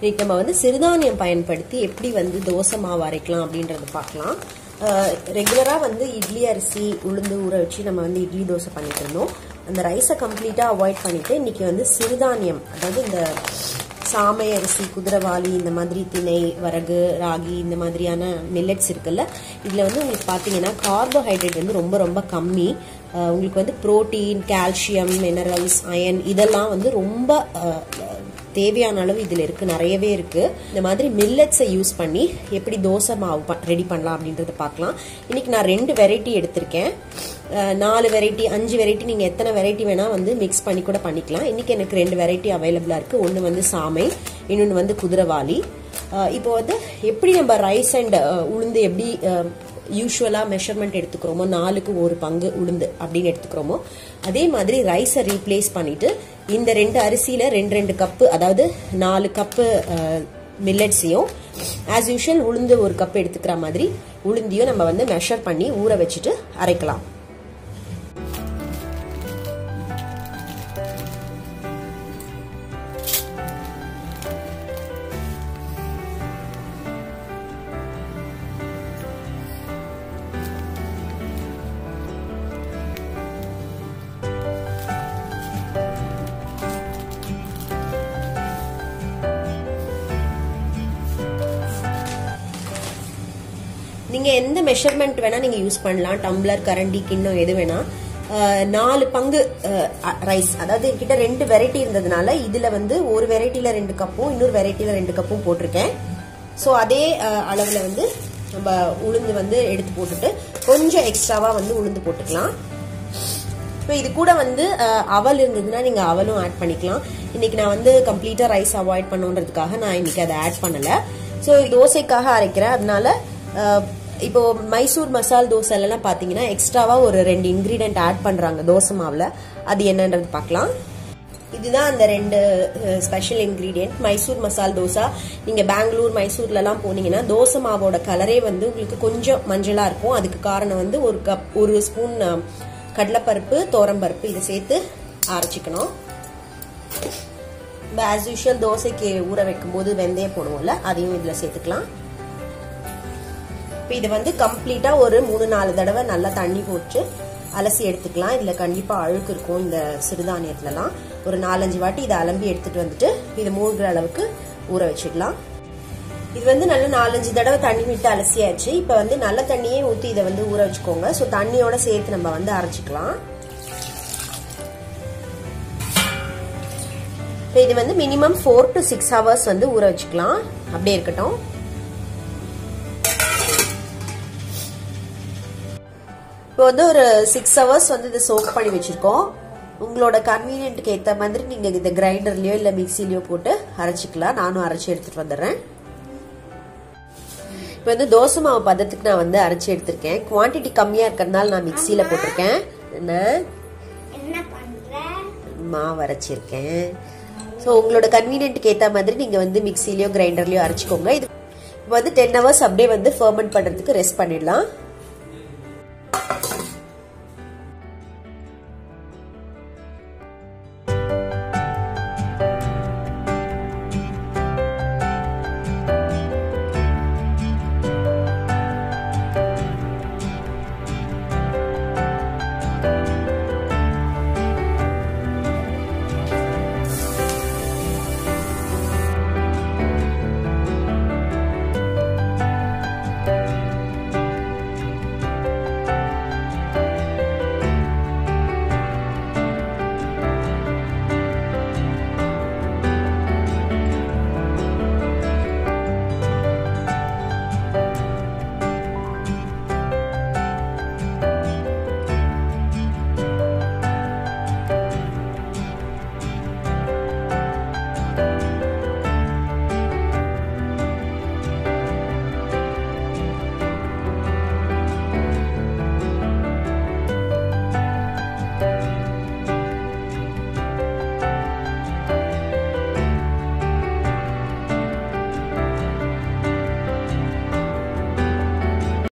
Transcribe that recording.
இன்னைக்கு நம்ம வந்து சிறுதானியம் பயன்படுத்தி எப்படி வந்து தோசை மாவு அரைக்கலாம் அப்படின்றத பார்க்கலாம் ரெகுலராக வந்து இட்லி அரிசி உளுந்து ஊற வச்சு நம்ம வந்து இட்லி தோசை பண்ணிட்டு இருந்தோம் அந்த ரைஸை கம்ப்ளீட்டாக அவாய்ட் பண்ணிட்டு இன்னைக்கு வந்து சிறுதானியம் அதாவது இந்த சாமை அரிசி குதிரவாளி இந்த மாதிரி திணை வரகு ராகி இந்த மாதிரியான மில்லட்ஸ் இருக்குல்ல இதில் வந்து உங்களுக்கு பார்த்தீங்கன்னா கார்போஹைட்ரேட் வந்து ரொம்ப ரொம்ப கம்மி அஹ் உங்களுக்கு வந்து புரோட்டீன் கால்சியம் மினரல்ஸ் அயன் இதெல்லாம் வந்து ரொம்ப அஹ், தேவையான அளவு இதில் இருக்கு நிறையவே இருக்கு இந்த மாதிரி மில்லட்ஸை யூஸ் பண்ணி எப்படி தோசை மாவு ரெடி பண்ணலாம் அப்படின்றத பார்க்கலாம் இன்னைக்கு நான் ரெண்டு வெரைட்டி எடுத்திருக்கேன் அஹ், நாலு வெரைட்டி அஞ்சு வெரைட்டி நீங்கள் எத்தனை வெரைட்டி வேணால் வந்து மிக்ஸ் பண்ணி கூட பண்ணிக்கலாம் இன்னைக்கு எனக்கு ரெண்டு வெரைட்டி அவைலபிளாக இருக்கு ஒன்று வந்து சாமை இன்னொன்று வந்து குதிரவாளி அஹ், இப்போ வந்து எப்படி நம்ம ரைஸ் அண்ட் உளுந்து எப்படி யூஸ்வலாக மெஷர்மெண்ட் எடுத்துக்கிறோமோ நாலுக்கு ஒரு பங்கு உளுந்து அப்படின்னு எடுத்துக்கிறோமோ அதே மாதிரி ரைஸை ரீப்ளேஸ் பண்ணிட்டு இந்த ரெண்டு அரிசியில ரெண்டு ரெண்டு கப்பு அதாவது நாலு கப்பு மில்லட்ஸையும் ஆஸ் யூஷுவல் உளுந்து ஒரு கப் எடுத்துக்கிற மாதிரி உளுந்தியும் நம்ம வந்து மெஷர் பண்ணி ஊற வச்சுட்டு அரைக்கலாம் நீங்க எந்த மெஷர்மெண்ட் வேணா நீங்க யூஸ் பண்ணலாம் டம்ளர் கரண்டி கிண்ணம் எது வேணா அஹ், நாலு பங்கு ரைஸ் அதாவது என்கிட்ட ரெண்டு வெரைட்டி இருந்ததுனால இதுல வந்து ஒரு வெரைட்டில ரெண்டு கப்பும் இன்னொரு வெரைட்டில ரெண்டு கப்பும் போட்டிருக்கேன் ஸோ அதே அஹ், அளவுல வந்து நம்ம உளுந்து வந்து எடுத்து போட்டுட்டு கொஞ்சம் எக்ஸ்ட்ராவா வந்து உளுந்து போட்டுக்கலாம் இப்போ இது கூட வந்து அஹ், அவல் இருந்ததுன்னா நீங்க அவலும் ஆட் பண்ணிக்கலாம் இன்னைக்கு நான் வந்து கம்ப்ளீட்டா ரைஸ் அவாய்ட் பண்ணுன்றதுக்காக நான் இன்னைக்கு அதை ஆட் பண்ணல ஸோ தோசைக்காக அரைக்கிறேன் அதனால அஹ், இப்போ மைசூர் மசால் தோசைலாம் பாத்தீங்கன்னா எக்ஸ்ட்ராவா ஒரு ரெண்டு இன்கிரீடியன்ட் ஆட் பண்றாங்க தோசை மாவுல அது என்னன்றது பார்க்கலாம் இதுதான் அந்த ரெண்டு ஸ்பெஷல் இன்கிரீடியன்ட் மைசூர் மசால் தோசை நீங்க பெங்களூர் மைசூர்ல எல்லாம் போனீங்கன்னா தோசை மாவோட கலரே வந்து உங்களுக்கு கொஞ்சம் மஞ்சளா இருக்கும் அதுக்கு காரணம் வந்து ஒரு கப் ஒரு ஸ்பூன் கடலைப்பருப்பு தோரம்பருப்பு இதை சேர்த்து அரைச்சிக்கணும் ஆஸ் யூஷுவல் தோசைக்கு ஊற வைக்கும் போது வெந்தயம் போடுவோம்ல அதையும் இதுல சேர்த்துக்கலாம் இப்போ இதை வந்து கம்ப்ளீட்டா ஒரு மூணு நாலு தடவை நல்லா தண்ணி போட்டு அலசி எடுத்துக்கலாம் இதுல கண்டிப்பா அழுக்கு இருக்கும் இந்த சிறுதானியத்துலலாம் ஒரு நாலஞ்சு வாட்டி இதை அலம்பி எடுத்துட்டு வந்துட்டு இதை மூழ்கிற அளவுக்கு ஊற வச்சிடலாம் இது வந்து நல்ல நாலஞ்சு தடவை தண்ணி விட்டு அலசியாச்சு இப்போ வந்து நல்ல தண்ணியே ஊற்றி இதை வந்து ஊற வச்சுக்கோங்க ஸோ தண்ணியோட சேர்த்து நம்ம வந்து அரைச்சிக்கலாம் இப்போ இது வந்து minimum four to six hours வந்து ஊற வச்சுக்கலாம் அப்படியே இருக்கட்டும் இப்போ வந்து ஒரு சிக்ஸ் ஹவர்ஸ் வந்து இதை சோக் பண்ணி வச்சிருக்கோம் உங்களோட கன்வீனியன்ட்டுக்கு ஏற்ற மாதிரி நீங்க இந்த கிரைண்டர்லயோ இல்ல மிக்சிலயோ போட்டு அரைச்சிக்கலாம் நானும் அரைச்சி எடுத்துட்டு வந்துடுறேன் இப்போ வந்து தோசை மாவு பதத்துக்கு நான் வந்து அரைச்சி எடுத்திருக்கேன் குவான்டிட்டி கம்மியா இருக்கிறதுனால நான் மிக்சியில போட்டிருக்கேன் என்ன என்ன பண்ற மாவு அரைச்சிருக்கேன் ஸோ உங்களோட கன்வீனியன்ட்டுக்கு ஏற்ற மாதிரி நீங்க வந்து மிக்சிலயோ கிரைண்டர்லயோ அரைச்சிக்கோங்க இது இப்போ வந்து டென் ஹவர்ஸ் அப்படியே வந்து ஃபர்மெண்ட் பண்றதுக்கு ரெஸ்ட் பண்ணிடலாம்